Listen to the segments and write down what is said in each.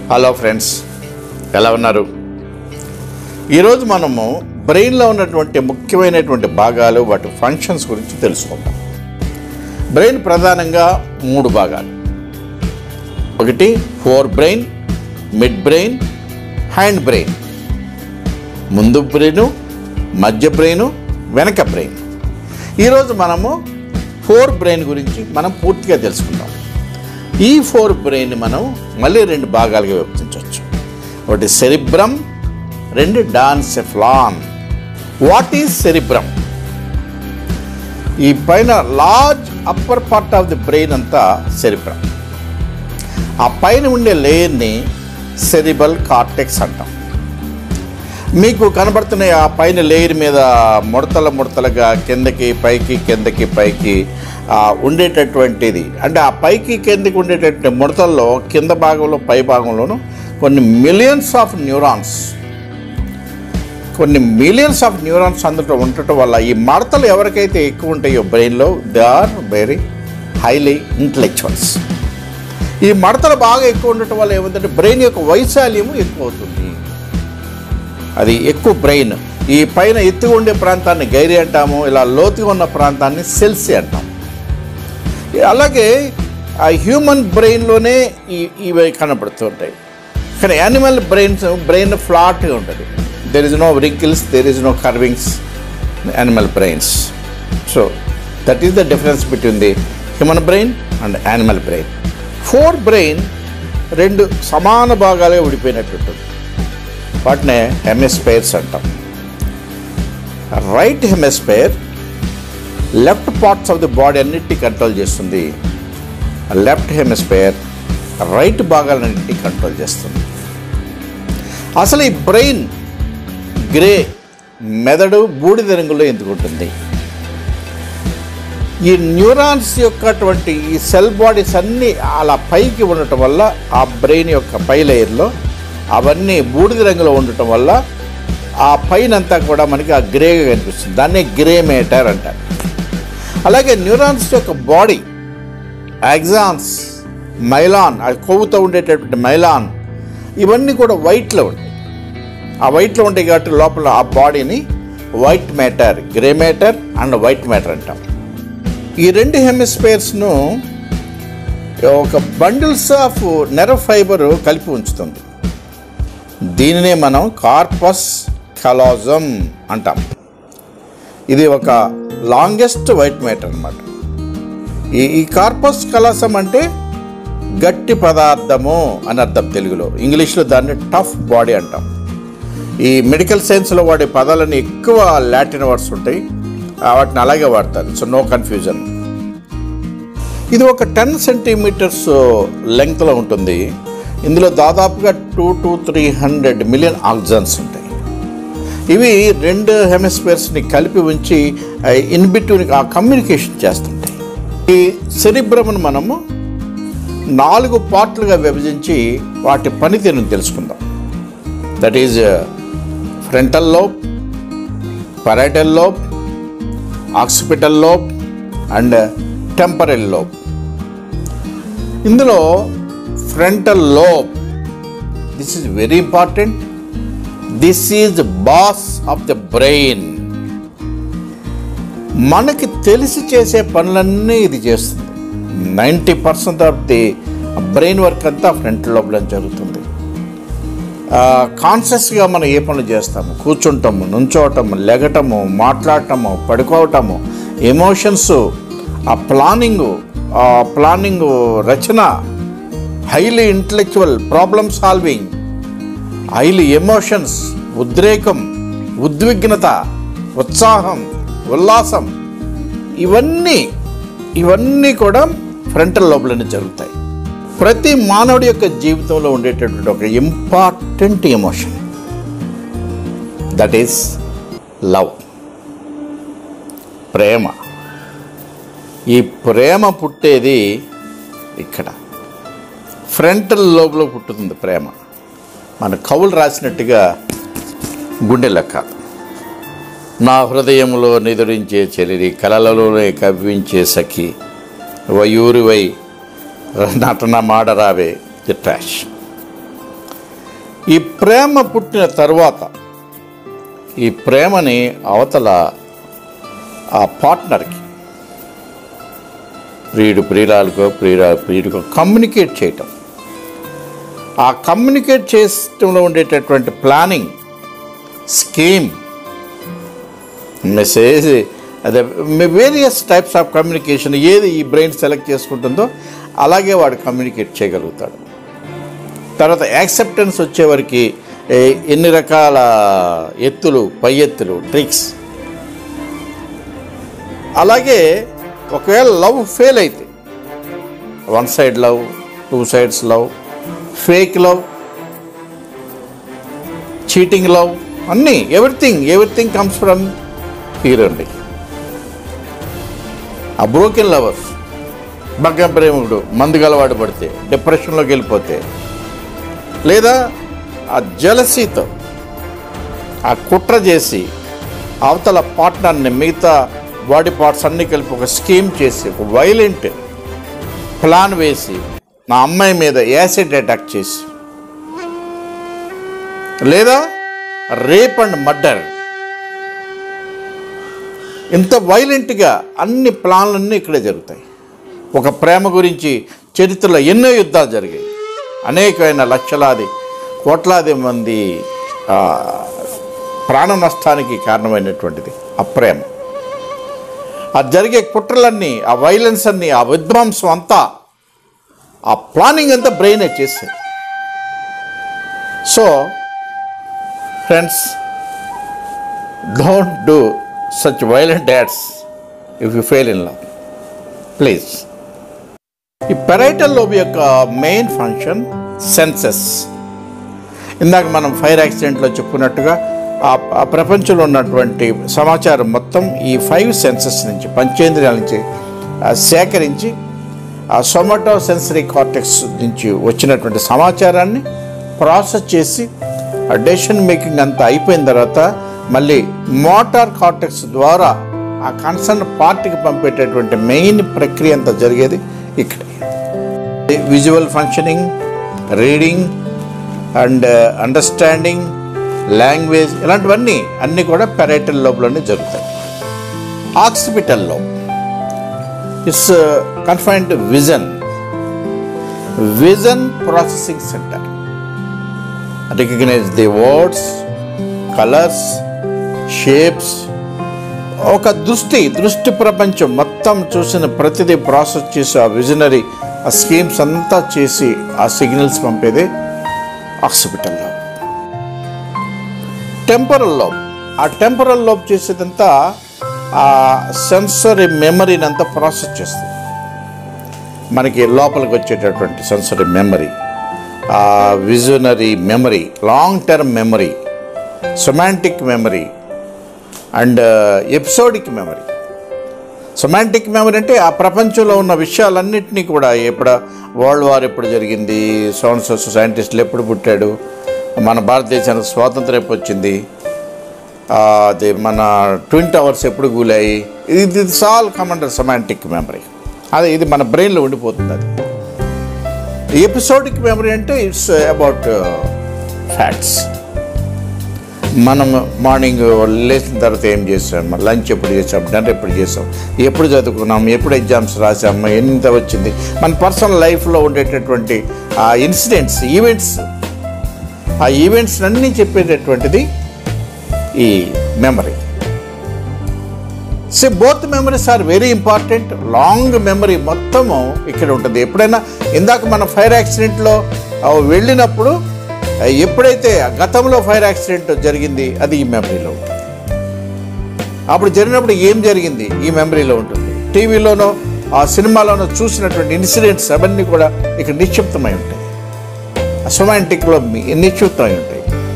hello friends ఎలా ఉన్నారు ఈరోజు మనము బ్రెయిన్లో ఉన్నటువంటి ముఖ్యమైనటువంటి భాగాలు వాటి ఫంక్షన్స్ గురించి తెలుసుకుందాం బ్రెయిన్ ప్రధానంగా మూడు భాగాలు ఒకటి fore brain mid brain hind brain ముందు బ్రెయిన్ మధ్య బ్రెయిన్ వెనక బ్రెయిన్ ఈరోజు మనము ఫోర్ బ్రెయిన్ గురించి మనం పూర్తిగా తెలుసుకుందాం ఈ ఫోర్ బ్రెయిన్ మనం మళ్ళీ రెండు భాగాలుగా విభజించవచ్చు ఒకటి సెరిబ్రమ్ రెండు డాన్సెఫ్లాన్ వాట్ ఈజ్ సెరిబ్రమ్ ఈ పైన large upper part of the brain అంతా సెరిబ్రమ్ ఆ పైన ఉండే లేయర్ని సెరిబల్ కార్టెక్స్ అంటాం మీకు కనబడుతున్న ఆ పైన లేయర్ మీద ముడతల ముడతలుగా కిందకి పైకి కిందకి పైకి ఆ, ఉండేటటువంటిది అంటే ఆ పైకి కిందకి ఉండేటటువంటి ముడతల్లో కింద భాగంలో పై భాగంలోనూ కొన్ని మిలియన్స్ ఆఫ్ న్యూరాన్స్ కొన్ని మిలియన్స్ ఆఫ్ న్యూరాన్స్ అందులో ఉండటం వల్ల ఈ మడతలు ఎవరికైతే ఎక్కువ ఉంటాయో బ్రెయిన్లో they are very highly intellectuals ఈ మడతలు బాగా ఎక్కువ ఉండటం వల్ల ఏమంటే బ్రెయిన్ యొక్క వైశాల్యము ఎక్కువ అవుతుంది అది ఎక్కువ బ్రెయిన్ ఈ పైన ఎత్తుగా ఉండే ప్రాంతాన్ని గైరి అంటాము ఇలా లోతుగా ఉన్న ప్రాంతాన్ని సెల్సి అంటాం అలాగే ఆ హ్యూమన్ బ్రెయిన్లోనే ఈ ఇవి కనబడుతుంటాయి కానీ యానిమల్ బ్రెయిన్స్ బ్రెయిన్ ఫ్లాట్గా ఉంటుంది there is no wrinkles there is no curvings animal brains so that is the difference between the human brain and animal brain fore brain రెండు సమాన భాగాలుగా విడిపోయినట్టు ఉంటుంది వాటినే హెమిస్పైర్స్ అంటాం right hemisphere left parts of the body అన్నిటిని control చేస్తుంది left hemisphere right భాగాలన్నింటినీ కంట్రోల్ చేస్తుంది అసలు ఈ బ్రెయిన్ గ్రే మెదడు బూడిద రంగులో ఎందుకు ఉంటుంది ఈ న్యూరాన్స్ యొక్కటువంటి ఈ సెల్ బాడీస్ అన్నీ అలా పైకి ఉండటం వల్ల ఆ బ్రెయిన్ యొక్క పై లేయర్లో అవన్నీ బూడిద రంగులో ఉండటం వల్ల ఆ పైన అంతా కూడా మనకి ఆ గ్రేగా కనిపిస్తుంది దాన్నే గ్రే మేటర్ అంటారు అలాగే న్యూరాన్స్ యొక్క బాడీ యాగ్జాన్స్ మైలాన్ ఆ కొవ్వుతో ఉండేటటువంటి మైలాన్ ఇవన్నీ కూడా వైట్లో ఉంటాయి ఆ వైట్లో ఉంటాయి కాబట్టి లోపల ఆ బాడీని white matter grey matter and white matter అంటాం ఈ రెండు హెమిస్ఫియర్స్ను ఒక బండిల్స్ ఆఫ్ నెర్వ్ ఫైబర్ కలిపి ఉంచుతుంది దీనినే మనం కార్పస్ కలాజం అంటాం ఇది ఒక లాంగెస్ట్ వైట్ మ్యాటర్ అన్నమాట ఈ ఈ కార్పస్ కలాసం అంటే గట్టి పదార్థము అని అర్థం తెలుగులో ఇంగ్లీష్లో దాన్ని టఫ్ బాడీ అంటాం ఈ మెడికల్ సైన్స్లో వాడే పదాలని ఎక్కువ లాటిన్ వర్డ్స్ ఉంటాయి ఆ వాటిని అలాగే వాడతారు సో నో కన్ఫ్యూజన్ ఇది ఒక టెన్ సెంటీమీటర్స్ లెంగ్త్లో ఉంటుంది ఇందులో దాదాపుగా two to three hundred million oxygens ఉంటాయి ఇవి రెండు హెమిస్ఫియర్స్ని కలిపి ఉంచి ఇన్ బిట్వీన్ ఆ కమ్యూనికేషన్ చేస్తుంటాయి ఈ సెరిబ్రమ్ను మనము నాలుగు పార్ట్లుగా విభజించి వాటి పనితీరును తెలుసుకుందాం that is frontal lobe parietal lobe occipital lobe and temporal lobe ఇందులో frontal lobe this is very important this is boss of the brain మనకి తెలిసి చేసే పనులన్నీ ఇది చేస్తుంది ninety percent of the brain work అంతా ఫ్రంట్ లోపల జరుగుతుంది కాన్షియస్గా మనం ఏ పనులు చేస్తాము కూర్చుంటాము నుంచోవటము లెగటము మాట్లాడటము పడుకోవటము ఎమోషన్స్ ఆ ప్లానింగు ఆ ప్లానింగ్ రచన highly intellectual problem solving highly emotions ఉద్రేకం ఉద్విగ్నత ఉత్సాహం ఉల్లాసం ఇవన్నీ ఇవన్నీ కూడా ఫ్రంటల్ లోపలనే జరుగుతాయి ప్రతి మానవుడి యొక్క జీవితంలో ఉండేటటువంటి ఒక important emotion that is love ప్రేమ ఈ ప్రేమ పుట్టేది ఇక్కడ ఫ్రంటల్ లోపల పుట్టుతుంది ప్రేమ మన కవులు రాసినట్టుగా గుండె కాదు నా హృదయంలో నిదురించే చెలిరి కలలలోనే కవ్వించే సఖి వయూరివై నటన మాడరావే ది ట్రాష్ ఈ ప్రేమ పుట్టిన తర్వాత ఈ ప్రేమని అవతల ఆ పార్ట్నర్కి ప్రియుడు ప్రియురాలకో ప్రియురా ప్రియుడికో కమ్యూనికేట్ చేయటం ఆ కమ్యూనికేట్ చేయటంలో ఉండేటటువంటి ప్లానింగ్ స్కీమ్ మెసేజ్ అదే వేరియస్ టైప్స్ ఆఫ్ కమ్యూనికేషన్ ఏది ఈ బ్రెయిన్ సెలెక్ట్ చేసుకుంటుందో అలాగే వాడు కమ్యూనికేట్ చేయగలుగుతాడు తర్వాత యాక్సెప్టెన్స్ వచ్చేవరకు ఏ- ఎన్ని రకాల ఎత్తులు పై ఎత్తులు ట్రిక్స్ అలాగే ఒకవేళ లవ్ ఫెయిల్ అయితే one side love two sides love fake love cheating love అన్నీ everything everything comes from hero అండి ఆ బ్రోకెన్ లవర్స్ బగ్గ ప్రేమికుడు మందు గలవాడు పడితే డిప్రెషన్లోకి వెళ్ళిపోతే లేదా ఆ జలసీతో ఆ కుట్ర చేసి అవతల పార్ట్నర్ని మిగతా బాడీ పార్ట్స్ అన్నీ కలిపి ఒక స్కీమ్ చేసి ఒక వైలెంట్ ప్లాన్ వేసి నా అమ్మాయి మీద యాసిడ్ అటాక్ చేసి లేదా రేప్ అండ్ మర్డర్ ఇంత వైలెంట్గా అన్ని ప్లాన్లన్నీ ఇక్కడే జరుగుతాయి ఒక ప్రేమ గురించి చరిత్రలో ఎన్నో యుద్ధాలు జరిగాయి అనేకమైన లక్షలాది కోట్లాది మంది ఆ, ప్రాణ నష్టానికి కారణమైనటువంటిది ఆ ప్రేమ ఆ జరిగే కుట్రలన్నీ ఆ వైలెన్స్ అన్నీ ఆ విధ్వంసం అంతా ఆ ప్లానింగ్ అంతా బ్రెయిన్ చేసేది so friends don't do such violent ads if you fail in love please ఈ పెరైటల్ లోబ్ యొక్క మెయిన్ ఫంక్షన్ సెన్సెస్ ఇందాక మనం ఫైర్ యాక్సిడెంట్లో చెప్పుకున్నట్టుగా ఆ ఆ ప్రపంచంలో ఉన్నటువంటి సమాచారం మొత్తం ఈ ఫైవ్ సెన్సెస్ నుంచి పంచేంద్రియాల నుంచి ఆ, సేకరించి ఆ సొమాటో సెన్సరీ కార్టెక్స్ నుంచి వచ్చినటువంటి సమాచారాన్ని ప్రాసెస్ చేసి ఆ డెసిషన్ మేకింగ్ అంతా అయిపోయిన తర్వాత మళ్ళీ మోటార్ కార్టెక్స్ ద్వారా ఆ కన్సర్న్ పార్టీకి పంపేటటువంటి మెయిన్ ప్రక్రియ అంతా జరిగేది ఇక్కడ visual functioning reading and understanding language ఇలాంటివన్నీ అన్నీ కూడా పెరైటల్ లోపలనే జరుగుతాయి occipital lobe it's confined vision vision processing center recognize the words colours shapes ఒక దృష్టి దృష్టి ప్రపంచం మొత్తం చూసిన ప్రతిదీ ప్రాసెస్ చేసి ఆ విజనరీ ఆ స్కీమ్స్ అంతా చేసి ఆ సిగ్నల్స్ పంపేదే ఆక్సిపిటల్ లోబ్ టెంపరల్ లోబ్ ఆ టెంపరల్ లోబ్ చేసేదంతా ఆ సెన్సరీ మెమరీని అంతా ప్రాసెస్ చేస్తుంది మనకి లోపలికి వచ్చేటటువంటి సెన్సరీ మెమరీ ఆ visionary memory long term memory semantic memory and episodic memory semantic memory అంటే ఆ ప్రపంచంలో ఉన్న విషయాలన్నింటినీ కూడా ఎప్పుడు వరల్డ్ వార్ ఎప్పుడు జరిగింది సోన్స్ సైంటిస్టులు ఎప్పుడు పుట్టాడు మన భారతదేశానికి స్వాతంత్రం ఎప్పుడు వచ్చింది ఆ, అది మన ట్విన్ టవర్స్ ఎప్పుడు కూలాయి ఇది ఇది సాల్ కమాండర్ సొమాంటిక్ మెమరీ అదే ఇది మన బ్రెయిన్లో ఉండిపోతుంది అది ఎపిసోడిక్ మెమరీ అంటే ఇట్స్ అబౌట్ ఫ్యాక్ట్స్ మనం మార్నింగ్ లేచిన తర్వాత ఏం చేసాం లంచ్ ఎప్పుడు చేసాం డిన్నర్ ఎప్పుడు చేసాం ఎప్పుడు చదువుకున్నాం ఎప్పుడు ఎగ్జామ్స్ రాసాం ఎంత వచ్చింది మన పర్సనల్ లైఫ్లో ఉండేటటువంటి ఆ ఇన్సిడెంట్స్ ఈవెంట్స్ ఆ ఈవెంట్స్ అన్నీ చెప్పేటటువంటిది ఈ memory so both memories are very important long memory మొత్తము ఇక్కడ ఉంటుంది ఎప్పుడైనా ఇందాక మన ఫైర్ యాక్సిడెంట్లో ఆ, వెళ్ళినప్పుడు ఆ, ఎప్పుడైతే గతంలో ఫైర్ యాక్సిడెంట్ జరిగింది అది ఈ మెమరీలో ఉంటుంది అప్పుడు జరిగినప్పుడు ఏం జరిగింది ఈ మెమరీలో ఉంటుంది టీవీలోనో ఆ సినిమాలోనో చూసినటువంటి ఇన్సిడెంట్స్ అవన్నీ కూడా ఇక్కడ నిక్షిప్తమై ఉంటాయి సొమాంటిక్లో నిక్షిప్తమై ఉంటాయి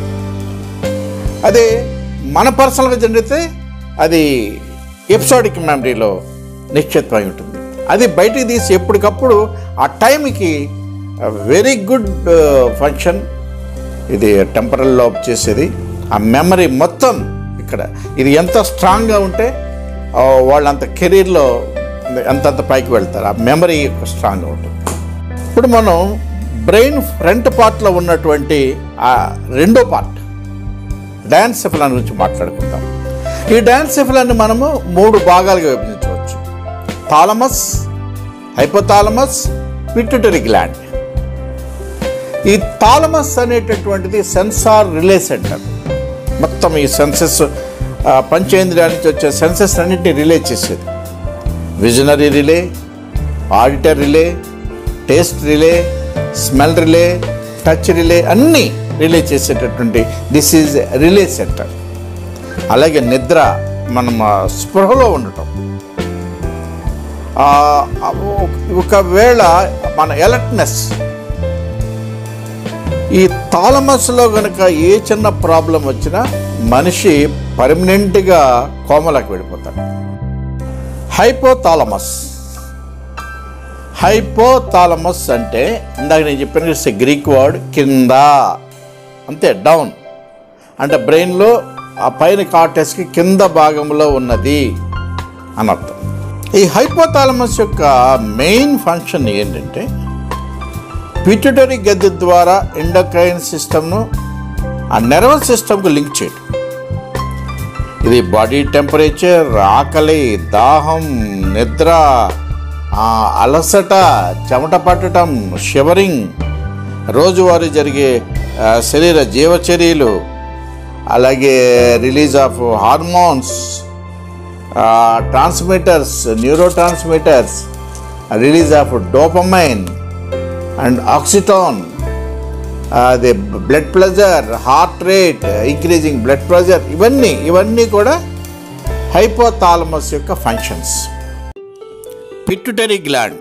అదే మన పర్సనల్గా జరిగితే అది ఎపిసోడిక్ మెమరీలో నిశ్చితమై ఉంటుంది అది బయటికి తీసి ఎప్పటికప్పుడు ఆ టైంకి వెరీ గుడ్ ఫంక్షన్ ఇది టెంపరల్ లోబ్ చేసేది ఆ మెమరీ మొత్తం ఇక్కడ ఇది ఎంత స్ట్రాంగ్గా ఉంటే ఆ, వాళ్ళంత కెరీర్లో అంతంత పైకి వెళ్తారు ఆ మెమరీ స్ట్రాంగ్గా ఉంటుంది ఇప్పుడు మనం బ్రెయిన్ ఫ్రంట్ పార్ట్లో ఉన్నటువంటి ఆ రెండో పార్ట్ డాన్సెఫలాన్ గురించి మాట్లాడుకుందాం ఈ డాన్సెఫలాన్ని మనము మూడు భాగాలుగా విభజించవచ్చు థాలమస్ హైపోథాలమస్ పిట్యూటరీ గ్లాండ్ ఈ థాలమస్ అనేటటువంటిది సెన్సార్ రిలే సెంటర్ మొత్తం ఈ సెన్సెస్ పంచేంద్రియాల నుంచి వచ్చే సెన్సెస్ అన్నింటినీ రిలే చేసేది visionary relay auditor relay taste relay smell relay touch relay అన్నీ రిలే చేసేటటువంటి దిస్ ఈజ్ రిలే సెంటర్ అలాగే నిద్ర మనం ఆ, స్పృహలో ఉండటం ఆ, ఒకవేళ మన ఎలర్ట్నెస్ ఈ థాలమస్లో గనుక ఏ చిన్న ప్రాబ్లం వచ్చినా మనిషి పర్మనెంట్గా కోమలకు వెళ్ళిపోతాడు హైపోథాలమస్ హైపోథాలమస్ అంటే ఇందాక నేను చెప్పిన గ్రీక్ వర్డ్ కింద అంతే డౌన్ అంటే బ్రెయిన్లో ఆ పైన కార్టెస్కి కింద భాగంలో ఉన్నది అని అర్థం ఈ హైపోథాలమస్ యొక్క మెయిన్ ఫంక్షన్ ఏంటంటే పిట్యూటరీ గద్దె ద్వారా ఎండోక్రైన్ సిస్టమ్ను ఆ నర్వస్ సిస్టమ్కు లింక్ చేయడం ఇది బాడీ టెంపరేచర్ ఆకలి దాహం నిద్ర ఆ, అలసట చెమట పట్టడం షివరింగ్ రోజువారీ జరిగే ఆ, శరీర జీవచర్యలు అలాగే release of hormones transmitters neuro transmitters release of dopamine and oxytocin అది blood pressure heart rate increasing blood pressure ఇవన్నీ ఇవన్నీ కూడా హైపోథాలమస్ యొక్క functions pituitary gland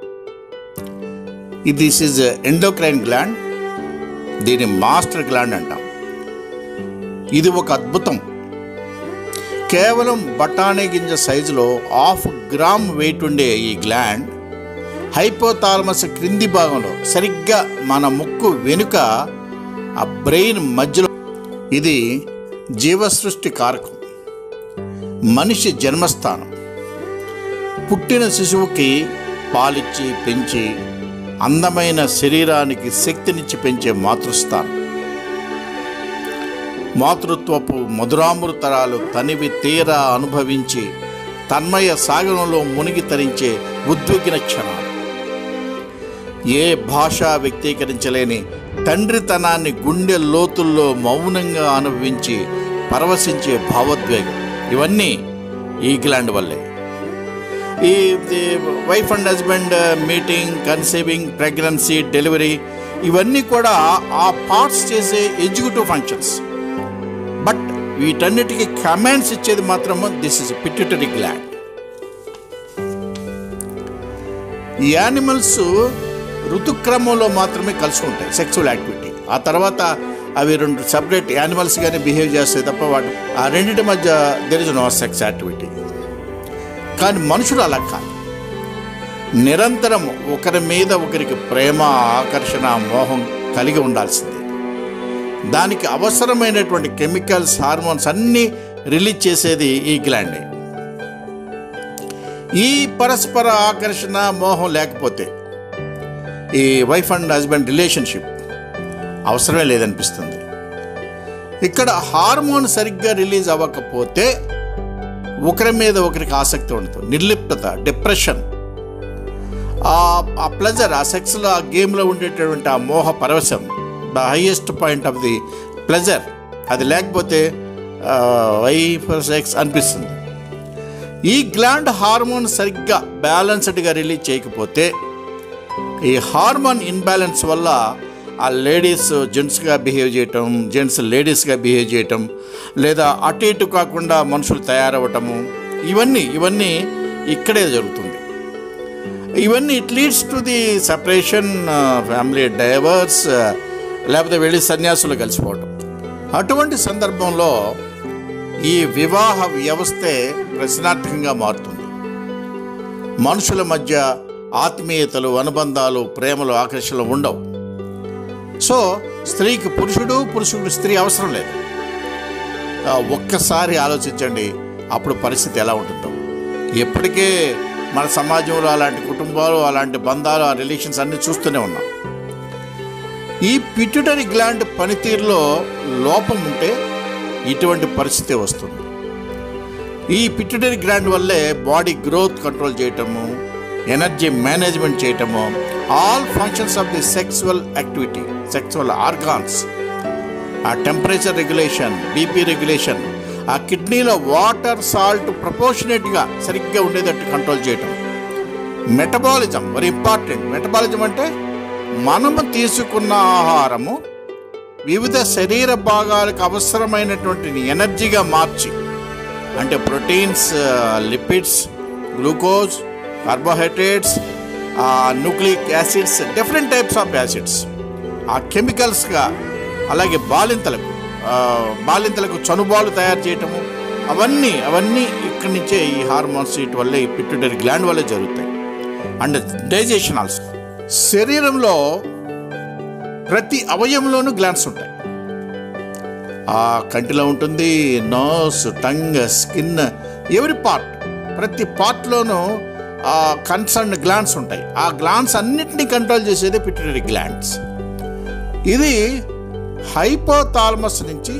this is endocrine gland దీని మాస్టర్ గ్లాండ్ అంటాం ఇది ఒక అద్భుతం కేవలం బఠానీ గింజ సైజులో హాఫ్ గ్రామ్ వెయిట్ ఉండే ఈ గ్లాండ్ హైపోథాలమస్ క్రింది భాగంలో సరిగ్గా మన ముక్కు వెనుక ఆ బ్రెయిన్ మధ్యలో ఇది జీవసృష్టి కారకం మనిషి జన్మస్థానం పుట్టిన శిశువుకి పాలిచ్చి పెంచి అందమైన శరీరానికి శక్తినిచ్చి పెంచే మాతృస్థానం మాతృత్వపు మధురామృతరాలు తనివి తీర అనుభవించి తన్మయ సాగరంలో మునిగి తరించే ఉద్విగ్న క్షణాలు ఏ భాష వ్యక్తీకరించలేని తండ్రితనాన్ని గుండె లోతుల్లో మౌనంగా అనుభవించి పరవశించే భావోద్వేగం ఇవన్నీ ఈ గ్లాండ్ వల్లే ఈ wife and husband meeting conceiving pregnancy delivery ఇవన్నీ కూడా ఆ పార్ట్స్ చేసే ఎగ్జిక్యూటివ్ ఫంక్షన్స్ బట్ వీటన్నిటికీ కమాండ్స్ ఇచ్చేది మాత్రము దిస్ ఇస్ పిట్యూటరీ గ్లాండ్ ఈ యానిమల్స్ ఋతుక్రమంలో మాత్రమే కలిసి ఉంటాయి సెక్సువల్ యాక్టివిటీ ఆ తర్వాత అవి రెండు సపరేట్ యానిమల్స్గానే బిహేవ్ చేస్తాయి తప్ప వాటి ఆ రెండింటి మధ్య there is no sex activity కానీ మనుషులు అలా కాదు నిరంతరం ఒకరి మీద ఒకరికి ప్రేమ ఆకర్షణ మోహం కలిగి ఉండాల్సిందే దానికి అవసరమైనటువంటి కెమికల్స్ హార్మోన్స్ అన్నీ రిలీజ్ చేసేది ఈ గ్లాండే ఈ పరస్పర ఆకర్షణ మోహం లేకపోతే ఈ వైఫ్ అండ్ హస్బెండ్ రిలేషన్షిప్ అవసరమే లేదనిపిస్తుంది ఇక్కడ హార్మోన్ సరిగ్గా రిలీజ్ అవ్వకపోతే ఒకరి మీద ఒకరికి ఆసక్తి ఉండదు నిర్లిప్తత డిప్రెషన్ ఆ ప్లెజర్ ఆ సెక్స్లో ఆ గేమ్లో ఉండేటటువంటి ఆ మోహ పరవశం the highest point of the pleasure అది లేకపోతే వైఫ్ సెక్స్ అనిపిస్తుంది ఈ గ్లాండ్ హార్మోన్ సరిగ్గా బ్యాలెన్స్డ్గా రిలీజ్ చేయకపోతే ఈ హార్మోన్ ఇన్బ్యాలెన్స్ వల్ల ఆ లేడీస్ జెంట్స్గా బిహేవ్ చేయటం జెంట్స్ లేడీస్గా బిహేవ్ చేయటం లేదా అటు ఇటు కాకుండా మనుషులు తయారవటము ఇవన్నీ ఇవన్నీ ఇక్కడే జరుగుతుంది ఇవన్నీ it leads to the separation family divorce లేకపోతే వెళ్ళి సన్యాసులు కలిసిపోవటం అటువంటి సందర్భంలో ఈ వివాహ వ్యవస్థే ప్రశ్నార్థకంగా మారుతుంది మనుషుల మధ్య ఆత్మీయతలు అనుబంధాలు ప్రేమలు ఆకర్షణలు ఉండవు సో స్త్రీకి పురుషుడు పురుషుడికి స్త్రీ అవసరం లేదు ఆ, ఒక్కసారి ఆలోచించండి అప్పుడు పరిస్థితి ఎలా ఉంటుందో ఎప్పటికే మన సమాజంలో అలాంటి కుటుంబాలు అలాంటి బంధాలు ఆ రిలేషన్స్ అన్నీ చూస్తూనే ఉన్నాం ఈ పిట్యూటరీ గ్లాండ్ పనితీరులో లోపం ఉంటే ఇటువంటి పరిస్థితి వస్తుంది ఈ పిట్యూటరీ గ్లాండ్ వల్లే బాడీ గ్రోత్ కంట్రోల్ చేయటము ఎనర్జీ మేనేజ్మెంట్ చేయటము all functions of the sexual activity sexual organs ఆ టెంపరేచర్ రెగ్యులేషన్ బీపీ రెగ్యులేషన్ ఆ కిడ్నీలో వాటర్ సాల్ట్ ప్రపోర్షనేట్గా సరిగ్గా ఉండేటట్టు కంట్రోల్ చేయటం మెటబాలిజం వెరీ ఇంపార్టెంట్ మెటబాలిజం అంటే మనము తీసుకున్న ఆహారము వివిధ శరీర భాగాలకు అవసరమైనటువంటి ఎనర్జీగా మార్చి అంటే proteins lipids glucose carbohydrates nucleic acids different types of acids ఆ కెమికల్స్గా అలాగే బాలింతలకు ఆ, బాలింతలకు చనుబాలు తయారు చేయటము అవన్నీ అవన్నీ ఇక్కడి నుంచే ఈ హార్మోన్స్ వీటి వల్లే ఈ పిట్యూటరీ గ్లాండ్ వల్లే జరుగుతాయి అండ్ డైజెషన్ ఆల్సో శరీరంలో ప్రతి అవయవంలోనూ గ్లాండ్స్ ఉంటాయి ఆ కంటిలో ఉంటుంది నోస్ టంగ్ స్కిన్ ఎవరి పార్ట్ ప్రతి పార్ట్లోనూ ఆ కన్సర్న్ గ్లాండ్స్ ఉంటాయి ఆ గ్లాండ్స్ అన్నిటినీ కంట్రోల్ చేసేదే పిట్యూటరీ గ్లాండ్స్ ఇది హైపోథాలమస్ నుంచి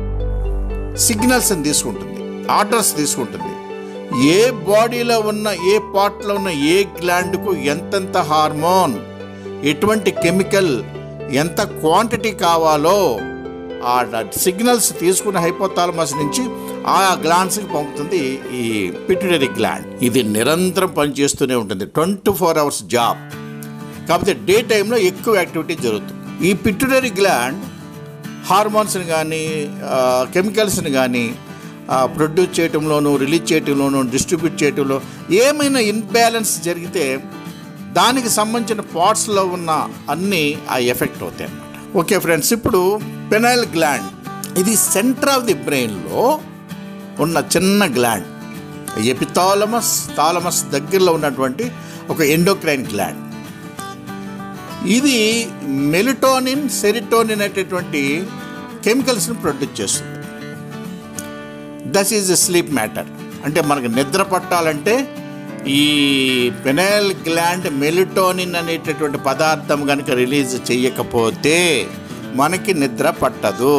సిగ్నల్స్ని తీసుకుంటుంది ఆర్డర్స్ తీసుకుంటుంది ఏ బాడీలో ఉన్న ఏ పార్ట్లో ఉన్న ఏ గ్లాండ్కు ఎంతెంత హార్మోన్ ఎటువంటి కెమికల్ ఎంత క్వాంటిటీ కావాలో ఆ సిగ్నల్స్ తీసుకున్న హైపోథాలమస్ నుంచి ఆ గ్లాండ్స్కి పంపుతుంది ఈ పిట్యూటరీ గ్లాండ్ ఇది నిరంతరం పనిచేస్తూనే ఉంటుంది ట్వంటీ ఫోర్ అవర్స్ జాబ్ కాకపోతే డే టైంలో ఎక్కువ యాక్టివిటీ జరుగుతుంది ఈ పిట్యూటరీ గ్లాండ్ హార్మోన్స్ని కానీ కెమికల్స్ని కానీ ప్రొడ్యూస్ చేయటంలోనూ రిలీజ్ చేయటంలోనూ డిస్ట్రిబ్యూట్ చేయటంలో ఏమైనా ఇన్బ్యాలెన్స్ జరిగితే దానికి సంబంధించిన పార్ట్స్లో ఉన్న అన్నీ ఆ ఎఫెక్ట్ అవుతాయి అన్నమాట ఓకే ఫ్రెండ్స్ ఇప్పుడు పెనైల్ గ్లాండ్ ఇది సెంటర్ ఆఫ్ ది బ్రెయిన్లో ఉన్న చిన్న గ్లాండ్ ఎపిథాలమస్ థాలమస్ దగ్గరలో ఉన్నటువంటి ఒక ఎండోక్రైన్ గ్లాండ్ ఇది మెలిటోనిన్ సెరిటోనిన్ అనేటటువంటి కెమికల్స్ని ప్రొడ్యూస్ చేస్తుంది దస్ ఈజ్ స్లీప్ మ్యాటర్ అంటే మనకు నిద్ర పట్టాలంటే ఈ పెనైల్ గ్లాండ్ మెలిటోనిన్ అనేటటువంటి పదార్థం కనుక రిలీజ్ చేయకపోతే మనకి నిద్ర పట్టదు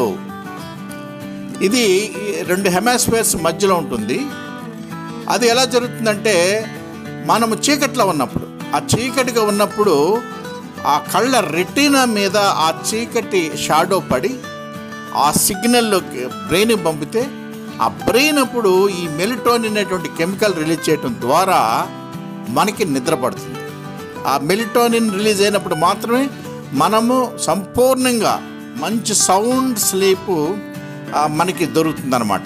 ఇది రెండు హెమాస్ఫియర్స్ మధ్యలో ఉంటుంది అది ఎలా జరుగుతుందంటే మనము చీకట్లో ఉన్నప్పుడు ఆ చీకటిగా ఉన్నప్పుడు ఆ కళ్ళ రెటీనా మీద ఆ చీకటి షాడో పడి ఆ సిగ్నల్లోకి బ్రెయిన్ పంపితే ఆ బ్రెయిన్ అప్పుడు ఈ మెలిటోనిన్ అనేటువంటి కెమికల్ రిలీజ్ చేయడం ద్వారా మనకి నిద్ర పడుతుంది ఆ మెలిటోనిన్ రిలీజ్ అయినప్పుడు మాత్రమే మనము సంపూర్ణంగా మంచి సౌండ్ స్లీప్ మనకి దొరుకుతుందన్నమాట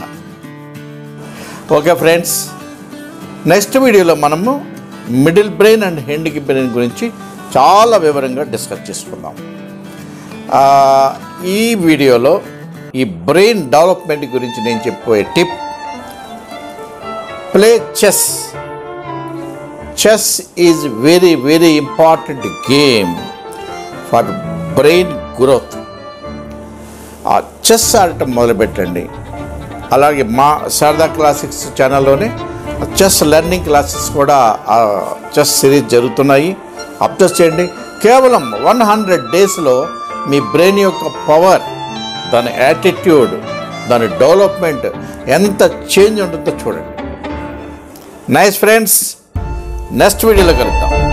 ఓకే ఫ్రెండ్స్ నెక్స్ట్ వీడియోలో మనము మిడిల్ బ్రెయిన్ అండ్ హెండ్కి బ్రెయిన్ గురించి చాలా వివరంగా డిస్కస్ చేసుకుందాం ఆ, ఈ వీడియోలో ఈ బ్రెయిన్ డెవలప్మెంట్ గురించి నేను చెప్పబోయే tip play chess chess is very very important game for brain growth ఆ చెస్ ఆడటం మొదలుపెట్టండి అలాగే మా శారదా క్లాసిక్స్ ఛానల్లోనే చెస్ లెర్నింగ్ క్లాసెస్ కూడా ఆ చెస్ సిరీస్ జరుగుతున్నాయి అబ్జర్వ్ చేయండి కేవలం వన్ హండ్రెడ్ డేస్లో మీ బ్రెయిన్ యొక్క పవర్ దాని యాటిట్యూడ్ దాని డెవలప్మెంట్ ఎంత చేంజ్ ఉంటుందో చూడండి నైస్ ఫ్రెండ్స్ నెక్స్ట్ వీడియోలో కలుద్దాం